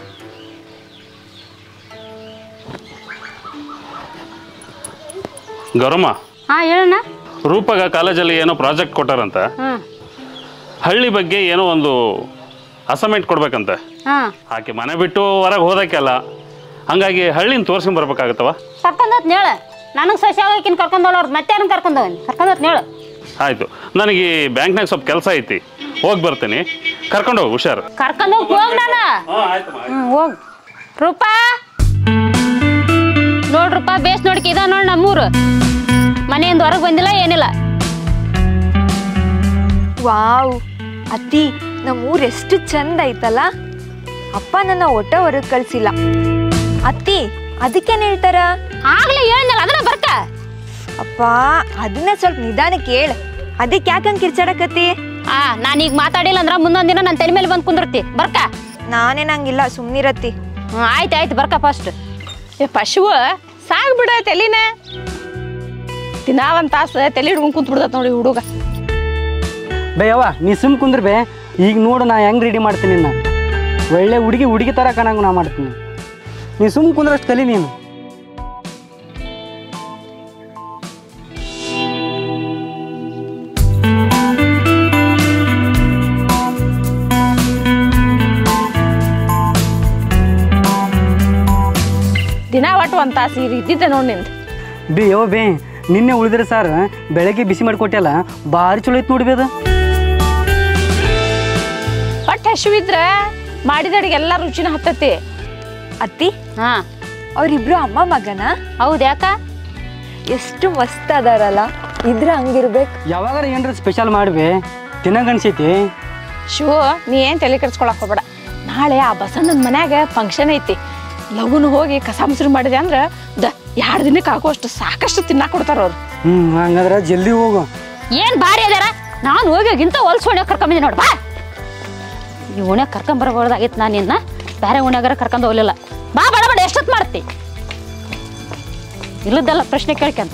ಗೌರಮ್ಮ ಹಾಂ ಹೇಳಣ್ಣ ರೂಪಗ ಕಾಲೇಜಲ್ಲಿ ಏನೋ ಪ್ರಾಜೆಕ್ಟ್ ಕೊಟ್ಟಾರಂತ ಹಾಂ ಹಳ್ಳಿ ಬಗ್ಗೆ ಏನೋ ಒಂದು ಅಸೈನ್ಮೆಂಟ್ ಕೊಡ್ಬೇಕಂತೆ ಹಾಂ ಆಕೆ ಮನೆ ಬಿಟ್ಟು ಹೊರಗೆ ಹೋದಕ್ಕೆಲ್ಲ ಹಂಗಾಗಿ ಹಳ್ಳಿನ ತೋರ್ಸ್ಕೊಂಡ್ ಬರ್ಬೇಕಾಗತ್ತವ ಕರ್ಕೊಂಡೋತ್ ನೇಳ ನನಗೆ ಸಸಿ ಆಗೋಕಿನ್ ಕರ್ಕೊಂಡೋಲ್ಲ ಅವ್ರದ್ದು ಮತ್ತೆ ಯಾರನ್ನ ಕರ್ಕೊಂಡೋಗಿ ಕರ್ಕೊಂಡೋತ್ ನೇಳು ಆಯಿತು ನನಗೆ ಈ ಬ್ಯಾಂಕ್ನಾಗ ಸ್ವಲ್ಪ ಕೆಲಸ ಐತಿ ಹೋಗಿ ಬರ್ತೀನಿ ಕರ್ಕೊಂಡು ಹೋಗಿ ಹುಷಾರು ಕರ್ಕೊಂಡೋಗಿ ಹೋಗ್ ನಾನು ಹ್ಞೂ ಹೋಗ್ ರೂಪಾ ನೋಡ್ರಪ್ಪ ಬೇಸ್ ನೋಡ್ಕ ಇದ ನೋಡ್ ನಮ್ಮೂರು ಮನೆಯಿಂದ ಹೊರಗೆ ಬಂದಿಲ್ಲ ಏನಿಲ್ಲ ವಾವ್ ಅತ್ತಿ ನಮ್ಮ ಊರ್ ಎಷ್ಟು ಚಂದ ಐತಲ್ಲ ಅಪ್ಪ ನನ್ನ ಒಟ್ಟ ಹೊರಗೆ ಕಳ್ಸಿಲ್ಲ ಅತ್ತಿ ಅದಕ್ಕೇನ್ ಹೇಳ್ತಾರ ಆಗ್ಲೇ ಹೇಳಿದ್ನಲ್ಲ ಅದನ್ನ ಬರ್ಕ ಅಪ್ಪ ಅದನ್ನ ಸ್ವಲ್ಪ ನಿಧಾನಕ್ಕೆ ಹೇಳ ಅದಕ್ಕೆ ಯಾಕಂಗ್ ಕಿರ್ಚಾಡಕತ್ತಿ ಆ ನಾನೀಗ ಮಾತಾಡಿಲ್ಲ ಅಂದ್ರ ಮುಂದೊಂದ್ ದಿನ ನನ್ನ ತಲೆ ಮೇಲೆ ಬಂದು ಕುಂದಿರ್ತಿ ಬರ್ಕ ನಾನೇನಂಗಿಲ್ಲ ಸುಮ್ನಿರತ್ತಿ ಹ್ಞೂ ಆಯ್ತು ಆಯ್ತು ಬರ್ಕ ಫಸ್ಟ್ ಏ ಪಶುವ ಸಾಕ್ ಬಿಡ ತಲಿನ ದಿನಾ ಒಂದ್ ತಾಸು ತಲೆ ಹಿಡ್ಕೊಂಡ್ ಕುಂತ್ ಬಿಡ್ತತ್ ನೋಡಿ ಹುಡುಗ ಬೇ ಯವ್ವ ನೀ ಸುಮ್ ಕುಂದ್ರ ಬೇ ಈಗ ನೋಡು ನಾ ಹೆಂಗ್ ರೆಡಿ ಮಾಡ್ತೀನಿ ನಿನ್ನ ಒಳ್ಳೆ ಹುಡುಗಿ ಹುಡುಗಿ ಥರ ಕಾಣಂಗ ನಾ ಮಾಡ್ತೀನಿ ನೀ ಸುಮ್ ಕುಂದ್ರಷ್ಟು ಕಲಿ ನೀನು ದಿನಾ ಒಟ್ಟು ಒಂದ್ ತಾಸು ಈಗ ಇದ್ದಿದ್ದೆ ನೋಡ್ ನಿಂದ ಬೇ ಯವ್ವ ಬೇ ನಿನ್ನೆ ಉಳಿದ್ರೆ ಸಾರ್ ಬೆಳಗ್ಗೆ ಬಿಸಿ ಮಾಡಿಕೊಟ್ಟೆಲ್ಲ ಭಾರಿ ಚಲೋ ಐತೆ ನೋಡಿ ಬೇ ಅದು ಒಟ್ಟು ಹಸಿವಿದ್ರ ಮಾಡಿದ ಅಡಿಗೆ ಎಲ್ಲ ರುಚಿನ ಹತ್ತತಿ ಅತ್ತಿ ಹಾಂ ಅವ್ರಿಬ್ರು ಅಮ್ಮ ಮಗನ ಹೌದು ಯಾಕ ಎಷ್ಟು ಮಸ್ತ್ ಅದಾರಲ್ಲ ಇದ್ರ ಹಂಗಿರ್ಬೇಕು ಯಾವಾಗಾರ ಏನ್ರ ಸ್ಪೆಷಲ್ ಮಾಡ್ಬೇ ತಿನ್ನಂಗನ್ಸೈತಿ ಶಿವ ನೀ ಏನ್ ತಲೆ ಕೆಡ್ಸ್ಕೊಳಕ್ ಹೋಗ್ಬೇಡ ನಾಳೆ ಆ ಬಸಣ್ಣನ ಮನ್ಯಾಗ ಫಂಕ್ಷನ್ ಐತಿ ಲಗುನ ಹೋಗಿ ಕಸ ಮುಸ್ರಿ ಮಾಡಿದೆ ಅಂದ್ರ ದ ಎರಡು ದಿನಕ್ಕೆ ಹಾಕುವಷ್ಟು ಸಾಕಷ್ಟು ತಿನ್ನಾಕ್ ಕೊಡ್ತಾರ ಅವ್ರು ಹ್ಞೂ ಹಂಗಂದ್ರೆ ಜಲ್ದಿ ಹೋಗು ಏನ್ ಭಾರಿ ಅದಾರ ನಾನು ಹೋಗಿ ಇಂಥ ಹೊಲ್ಸ್ ಓಣ್ಯಾಗ ಕರ್ಕೊಂಬಂದಿ ನೋಡ್ ಬಾ ಈ ಓಣ್ಯಾಗ ಕರ್ಕೊಂಬರಬಹುದಾಗಿತ್ತು ನಾನು ನಿನ್ನ ಬೇರೆ ಓಣ್ಯಾಗಾರ ಕರ್ಕೊಂಡು ಹೋಗ್ಲಿಲ್ಲ ಬಾ ಬಡ ಬಡ ಎಷ್ಟೊತ್ತು ಮಾಡ್ತಿ ಇಲ್ಲದಲ್ಲ ಪ್ರಶ್ನೆ ಕೇಳ್ಕೊಂತ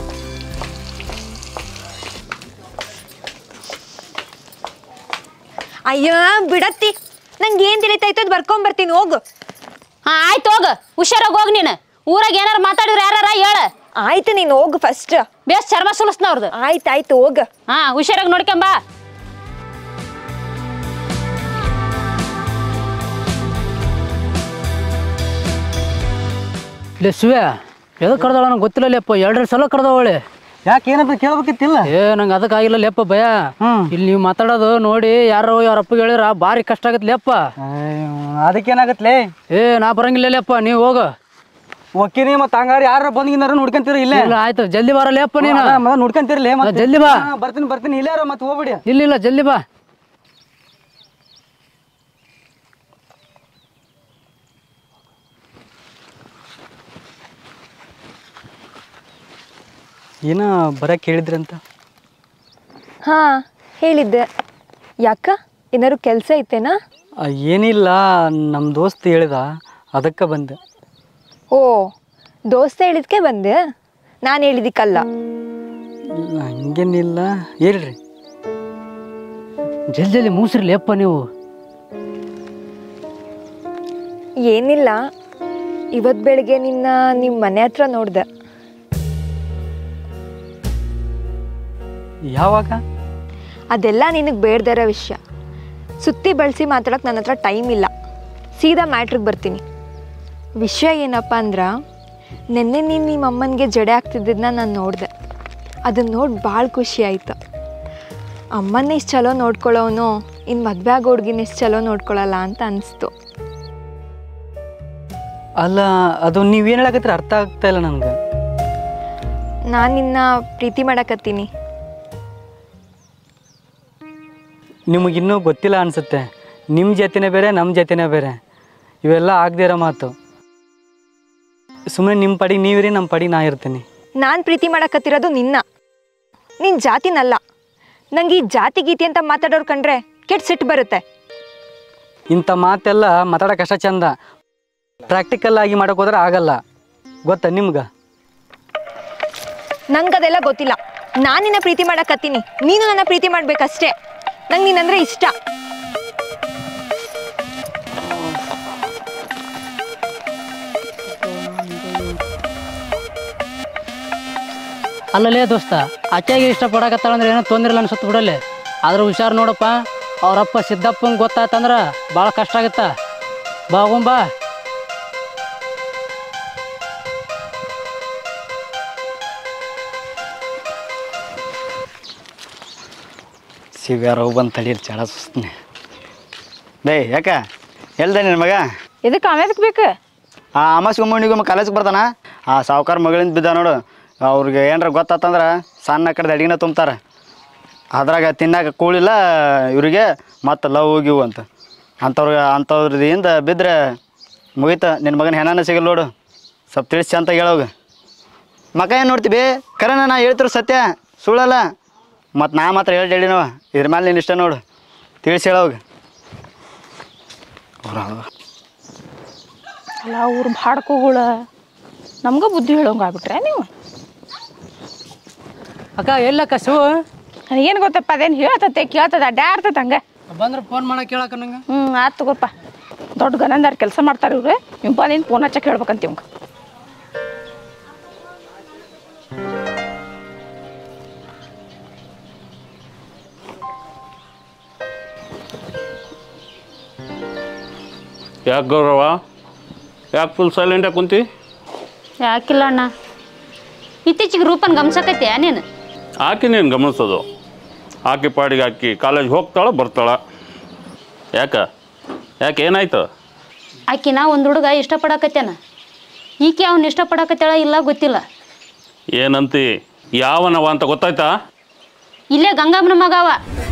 ಅಯ್ಯೋ ಬಿಡತ್ತಿ ನಂಗೆ ಏನ್ ತಿಳಿತೈತೆ ಅದ್ ಬರ್ಕೊಂಡ್ ಬರ್ತೀನಿ ಹೋಗು ಹಾ ಆಯ್ತು ಹೋಗ ಹುಷಾರಾಗಿ ಹೋಗ್ ನೀನು ಊರಾಗ ಏನಾರ ಮಾತಾಡಿದ್ರೆ ಯಾರ ಹೇಳ ಆಯ್ತು ನೀನು ಹೋಗು ಫಸ್ಟ್ ಬೇಸ್ ಚರ್ಮ ಸುಲಿಸ್ನ ಅವ್ರದ್ದು ಆಯ್ತು ಆಯ್ತು ಹೋಗ ಹಾ ಹುಷಾರಾಗಿ ನೋಡ್ಕೊಂಬಾ ಲೇ ಶಿವ ಎದಕ್ಕೆ ಕಡ್ದಾಳ ನಂಗೆ ಗೊತ್ತಿಲ್ಲ ಲೇಪ್ಪ ಎರಡು ಸಲ ಕಡ್ದವಳೆ ಯಾಕೆ ಏನಂತ ಕೇಳ್ಬೇಕಿತ್ತಿಲ್ಲ ಏ ನಂಗೆ ಅದಕ್ಕೆ ಆಗಿಲ್ಲ ಲೇಪ್ಪ ಭಯ ಹ್ಮ್. ಇಲ್ಲಿ ನೀವು ಮಾತಾಡೋದು ನೋಡಿ ಯಾರೋ ಅವ್ರ ಅಪ್ಪಗೆ ಹೇಳಿರ ಭಾರಿ ಕಷ್ಟ ಆಗತ್ತೆ ಲೇಪ್ಪ ಅದಕ್ಕೇನಾಗತ್ಲೇ ಏ ನಾ ಬರಂಗಿಲ್ಲ ಲೇಪ್ಪ ನೀವು ಹೋಗ ಓಕೆನಿ ಮತ್ತೆ ಹಂಗಾರ ಯಾರು ಬಂದಿಂಗಾರ ನೋಡ್ಕೊಂತೀರ ಇಲ್ಲೇ ಇಲ್ಲ ಆಯ್ತು ಜಲ್ದಿ ಬರ ಲೇಪ್ಪ ನೀನು ಅದ ಮೊದಲು ನೋಡ್ಕೊಂತೀರ್ಲೇ ಮತ್ತೆ ಹಾ, ಜಲ್ದಿ ಬಾ. ಹಾ, ಬರ್ತೀನಿ ಬರ್ತೀನಿ ಇಲ್ಲಾರ ಮತ್ತೆ ಹೋಗ್ಬಿಡಿ ಇಲ್ಲ ಇಲ್ಲ ಜಲ್ದಿ ಬಾ ಏನ ಬರಕ್ಕೆ ಹೇಳಿದ್ರಂತ ಹಾ ಹೇಳಿದ್ದೆ ಯಾಕ ಏನಾರು ಕೆಲಸ ಐತೆನಾ ಆ, ಏನಿಲ್ಲ ನಮ್ಮ ದೋಸ್ತ್ ಹೇಳಿದ ಅದಕ್ಕೆ ಬಂದೆ ಓ ದೋಸ್ತ ಹೇಳಿದ್ಕೆ ಬಂದೆ ನಾನು ಹೇಳಿದಿಕ್ಕಲ್ಲ ಇಲ್ಲ ಹಂಗೇನಿಲ್ಲ ಹೇಳ್ರಿ ಜಲ್ದಿ ಜಲ್ದಿ ಮೂಸ್ರಿ ಲೇಪ್ಪ ನೀವು ಏನಿಲ್ಲ ಇವತ್ತು ಬೆಳಿಗ್ಗೆ ನಿನ್ನ ನಿಮ್ಮ ಮನೆ ಹತ್ರ ನೋಡ್ದೆ ಯಾವಾಗ ಅದೆಲ್ಲ ನಿನಗೆ ಬೇಡ್ದಿರೋ ವಿಷಯ ಸುತ್ತಿ ಬಳಸಿ ಮಾತಾಡೋಕೆ ನನ್ನ ಹತ್ರ ಟೈಮ್ ಇಲ್ಲ ಸೀದಾ ಮ್ಯಾಟ್ರಿಗೆ ಬರ್ತೀನಿ ವಿಷಯ ಏನಪ್ಪ ಅಂದ್ರೆ ನಿನ್ನೆ ನೀನು ನಿಮ್ಮ ಅಮ್ಮನಿಗೆ ಜಡೆ ಆಗ್ತಿದ್ದದನ್ನ ನಾನು ನೋಡಿದೆ ಅದನ್ನ ನೋಡಿ ಭಾಳ ಖುಷಿ ಆಯ್ತು ಅಮ್ಮನ ಇಷ್ಟು ಚಲೋ ನೋಡ್ಕೊಳ್ಳೋನು ಇನ್ನು ಮದುವೆ ಆಗೋ ಹುಡ್ಗಿನ ಎಷ್ಟು ಚಲೋ ನೋಡ್ಕೊಳ್ಳಲ್ಲ ಅಂತ ಅನಿಸ್ತು ಅಲ್ಲ ಅದು ನೀವೇನು ಹೇಳಕತ್ತೀರ ಅರ್ಥ ಆಗ್ತಾ ಇಲ್ಲ ನನಗೆ ನಾನು ನಿನ್ನ ಪ್ರೀತಿ ಮಾಡಕತ್ತೀನಿ ನಿಮಗಿನ್ನೂ ಗೊತ್ತಿಲ್ಲ ಅನಿಸುತ್ತೆ ನಿಮ್ಮ ಜೊತೆನೇ ಬೇರೆ ನಮ್ಮ ಜೊತೆನೇ ಬೇರೆ ಇವೆಲ್ಲ ಆಗದೇ ಇರೋ ಮಾತು ಸುಮ್ಮನೆ ನಿಮ್ಮ ಪಡಿಗೆ ನೀವಿರಿ ನಮ್ಮ ಪಡಿಗೆ ನಾ ಇರ್ತೀನಿ ನಾನು ಪ್ರೀತಿ ಮಾಡಕತ್ತಿರೋದು ನಿನ್ನ ನಿನ್ನ ಜಾತಿನಲ್ಲ ನಂಗೆ ಈ ಜಾತಿ ಗೀತಿ ಅಂತ ಮಾತಾಡೋರು ಕಂಡ್ರೆ ಕೆಟ್ಟ ಸಿಟ್ಟು ಬರುತ್ತೆ ಇಂಥ ಮಾತೆಲ್ಲ ಮಾತಾಡೋಕೆ ಅಷ್ಟ ಚಂದ ಪ್ರಾಕ್ಟಿಕಲ್ ಆಗಿ ಮಾಡೋಕೆ ಹೋದ್ರೆ ಆಗಲ್ಲ ಗೊತ್ತಾ ನಿಮ್ಗೆ ನಂಗೆ ಅದೆಲ್ಲ ಗೊತ್ತಿಲ್ಲ ನಾನು ನಿನ್ನ ಪ್ರೀತಿ ಮಾಡಕತ್ತೀನಿ ನೀನು ನನ್ನ ಪ್ರೀತಿ ಮಾಡ್ಬೇಕಷ್ಟೇ ನಂಗೆ ನೀನಂದ್ರೆ ಇಷ್ಟ ಅಲ್ಲಲೇ ದೋಸ್ತ ಆಕೆಗೆ ಇಷ್ಟಪಡಕತ್ತಾಳ ಅಂದ್ರೆ ಏನೋ ತೊಂದ್ರೆ ಇಲ್ಲ ಅನ್ಸುತ್ತೆ ಬಿಡಲ್ಲಿ ಆದ್ರೆ ಹುಷಾರು ನೋಡಪ್ಪ ಅವರಪ್ಪ ಸಿದ್ದಪ್ಪಂಗೆ ಗೊತ್ತಾಯ್ತಂದ್ರೆ ಭಾಳ ಕಷ್ಟ ಆಗತ್ತ ಬಾಗುಂಬಾ ಸಿವ್ಯಾರ ಹೋಗಿ ಬಂದು ತಡೀರಿ ಚಳ ಸುಸ್ತೀನಿ ಬೇ ಯಾಕ ಎಲ್ದ ನಿನ್ನ ಮಗ ಇದಕ್ಕೆ ಆಮೇದಕ್ಕೆ ಬೇಕು ಆ ಅಮಾಸ್ ಗುಮ್ಮನಿಗೊಮ್ಮೆ ಕಾಲೇಜ್ಗೆ ಬರ್ತಾನ ಆ ಸಾವುಕಾರ ಮಗಳಿಂದ ಬಿದ್ದ ನೋಡು ಅವ್ರಿಗೆ ಏನಾರ ಗೊತ್ತಾತಂದ್ರೆ ಸಣ್ಣ ಕಡೆ ಅಡಿಗೆನ ತುಂಬ್ತಾರೆ ಅದ್ರಾಗ ತಿನ್ನಾಕ ಕೂಳಿಲ್ಲ ಇವರಿಗೆ ಮತ್ತು ಲವ್ ಹೋಗಿವು ಅಂತ ಅಂಥವ್ರಿಗೆ ಅಂಥವ್ರದಿಂದ ಬಿದ್ದರೆ ಮುಗೀತ ನಿನ್ನ ಮಗನ ಹೆಣನ ಸಿಗಲ್ಲ ನೋಡು ಸ್ವಲ್ಪ ತಿಳಿಸಿ ಅಂತ ಹೇಳೋಗ ಮಗ ಏನು ನೋಡ್ತೀವಿ ಕರೆನ ನಾ ಹೇಳ್ತಿರು ಸತ್ಯ ಸುಳ್ಳಲ್ಲ ಮತ್ತು ನಾ ಮಾತ್ರ ಹೇಳಿ ಹೇಳಿನವ ಇದ್ರ ಮೇಲೆ ನೀನು ಇಷ್ಟ ನೋಡು ತಿಳಿಸಿ ಹೇಳೋಗ ಅಲ್ಲ ಊರು ಬಾಡ್ಕೋಗಳ ನಮ್ಗೆ ಬುದ್ಧಿ ಹೇಳೋಂಗೆ ಆಗ್ಬಿಟ್ರೆ ನೀವು ಅಕ್ಕ ಎಲ್ಲಕ್ಕ ಶಿವ ನನಗೇನು ಗೊತ್ತಪ್ಪ ಅದೇನು ಹೇಳ್ತತೆ ಕೇಳ್ತದ ಅಡ್ಡಾಡ್ತದ ಹಂಗೆ ಬಂದ್ರೆ ಫೋನ್ ಮಾಡಕ್ಕೆ ಕೇಳಕ್ಕ ನಂಗೆ ಹ್ಞೂ ಆಯ್ತು ತಗೋಪ್ಪ ದೊಡ್ಡ ಗನಂದಾರ ಕೆಲಸ ಮಾಡ್ತಾರೆ ಇವ್ರು ನೀವು ಬಂದಿನ ಫೋನ್ ಹಚ್ಚಕ್ಕೆ ಹೇಳ್ಬೇಕಂತ ಇವಂಗ ಯಾಕೆ ಗೌರವ ಯಾಕೆ ಫುಲ್ ಸೈಲೆಂಟಾಗಿ ಕುಂತಿ ಯಾಕಿಲ್ಲ ಅಣ್ಣ ಇತ್ತೀಚಿಗೆ ರೂಪನ್ ಗಮಸಕೈತೆ ನೀನು ಆಕೆ ನೀನು ಗಮನಿಸೋದು ಆಕೆ ಪಾಡಿಗೆ ಆಕಿ ಕಾಲೇಜ್ ಹೋಗ್ತಾಳ ಬರ್ತಾಳ ಯಾಕೆ ಯಾಕೆ ಏನಾಯ್ತು ಆಕಿನ ಒಂದು ಹುಡುಗ ಇಷ್ಟಪಡಕತ್ತೇನ ಈಕೆ ಅವ್ನ ಇಷ್ಟಪಡಕತ್ತೇಳ ಇಲ್ಲ ಗೊತ್ತಿಲ್ಲ ಏನಂತಿ ಯಾವನವ ಅಂತ ಗೊತ್ತಾಯ್ತಾ ಇಲ್ಲೇ ಗಂಗಮ್ಮನ ಮಗ ಅವ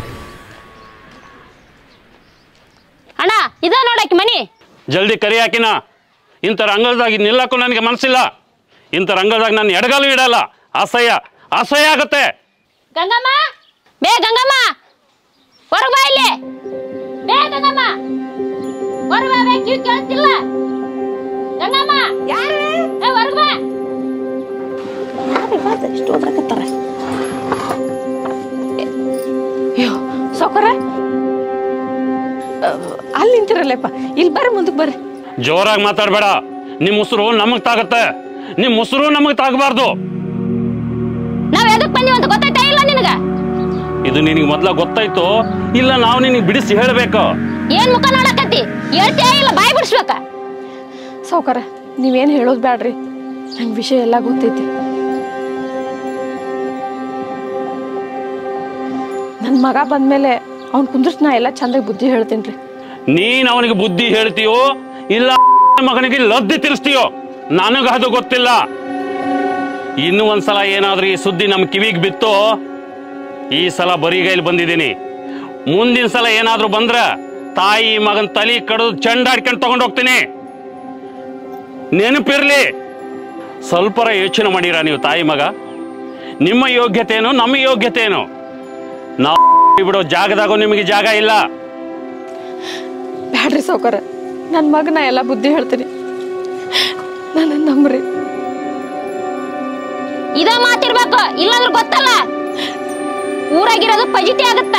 ಅಣ್ಣ ಇದ ನೋಡಾಕಿ ಮನಿ ಜಲ್ದಿ ಕರಿ ಹಾಕಿನ ಇಂಥ ರಂಗದಾಗ ನಿಲ್ಲಕ್ಕೂ ನನಗೆ ಮನಸ್ಸಿಲ್ಲ ಇಂಥ ರಂಗದಾಗ ನಾನು ಎಡಗಾಲು ಇಡಲ್ಲ ಅಸಹ್ಯ ಅಸಹ್ಯ ಆಗತ್ತೆ ಗಂಗಮ್ಮ ಬೇ ಗಂಗಮ್ಮ ಹೊರಗ್ ಬಾ ಇಲ್ಲಿ ಬೇ ಗಂಗಮ್ಮ ಹೊರಗ್ ಬಾ ಬೇ ಕಿವಿ ಕೇಳ್ತಿಲ್ಲ ಗಂಗಮ್ಮ ಯಾರು ಏ ಹೊರಗ್ ಬಾ ಇಷ್ಟು ಓದ್ರಕತ್ತಾರ ಅಯ್ಯೋ ಸೌಕರ ಅಲ್ಲಿ ನಿಂತಿರಲ್ಲಪ್ಪ ಇಲ್ಲಿ ಬರ್ರಿ ಮುಂದಕ್ಕೆ ಬರ್ರಿ ಜೋರಾಗಿ ಮಾತಾಡಬೇಡ ನಿಮ್ಮ ಉಸಿರು ನಮಗೆ ತಾಗತ್ತೆ ನಿಮ್ಮ ಉಸಿರು ನಮಗೆ ತಾಗಬಾರ್ದು ನಾವ್ ಎದಕ್ ಬಂದಿವಿ ಅಂತ ಗೊತ್ತಾಯ್ತಾ ಇಲ್ಲ ನಿನಗ ಇದು ನಿನಗೆ ಮೊದ್ಲ ಗೊತ್ತಾಯ್ತು ಇಲ್ಲ ನಾವು ನಿನಗೆ ಬಿಡಿಸಿ ಹೇಳಬೇಕು ಏನ್ ಮುಖ ನೋಡಕತ್ತಿ ಹೇಳ್ತೇ ಇಲ್ಲ ಬಾಯಿ ಬಿಡಿಸ್ಬೇಕ ಸಾವ್ಕಾರ ನೀವೇನು ಹೇಳೋದು ಬ್ಯಾಡ್ರಿ ನಂಗೆ ವಿಷಯ ಎಲ್ಲ ಗೊತ್ತೈತಿ ನನ್ನ ಮಗ ಬಂದ್ಮೇಲೆ ಅವ್ನು ಕುಂದ್ರಸ್ ನಾ ಎಲ್ಲ ಚಂದಾಗಿ ಬುದ್ಧಿ ಹೇಳ್ತೀನಿ ರೀ ನೀನ್ ಅವನಿಗೆ ಬುದ್ಧಿ ಹೇಳ್ತೀಯೋ ಇಲ್ಲ ಮಗನಿಗೆ ಲದ್ದಿ ತಿರ್ಸ್ತೀಯೋ ನನಗ ಅದು ಗೊತ್ತಿಲ್ಲ ಇನ್ನು ಒಂದ್ಸಲ ಏನಾದ್ರೂ ಈ ಸುದ್ದಿ ನಮ್ಮ ಕಿವಿಗೆ ಬಿತ್ತು ಈ ಸಲ ಬರಿಗೈಲಿ ಬಂದಿದ್ದೀನಿ ಮುಂದಿನ ಸಲ ಏನಾದ್ರೂ ಬಂದ್ರ ತಾಯಿ ಮಗನ ತಲೆ ಕಡಿದು ಚೆಂಡಾಡ್ಕೊಂಡು ತಗೊಂಡು ಹೋಗ್ತೀನಿ ನೆನಪಿರ್ಲಿ ಸ್ವಲ್ಪರ ಯೋಚನೆ ಮಾಡಿರ ನೀವು ತಾಯಿ ಮಗ ನಿಮ್ಮ ಯೋಗ್ಯತೆ ಏನು ನಮ್ಮ ಯೋಗ್ಯತೆ ಏನು ನಾವು ಬಿಡೋ ಜಾಗದಾಗೂ ನಿಮಗೆ ಜಾಗ ಇಲ್ಲ ಬ್ಯಾಡ್ರಿ ಸಾವ್ಕಾರ ನನ್ನ ಮಗ ನಾ ಎಲ್ಲ ಬುದ್ಧಿ ಹೇಳ್ತೀನಿ ನನ್ನ ನಂಬ್ರಿ ಇದ ಮಾತಿರ್ಬೇಕು ಇಲ್ಲಾಂದ್ರೆ ಗೊತ್ತಲ್ಲ ಊರಾಗಿರೋದು ಪಜಿತಿ ಆಗತ್ತ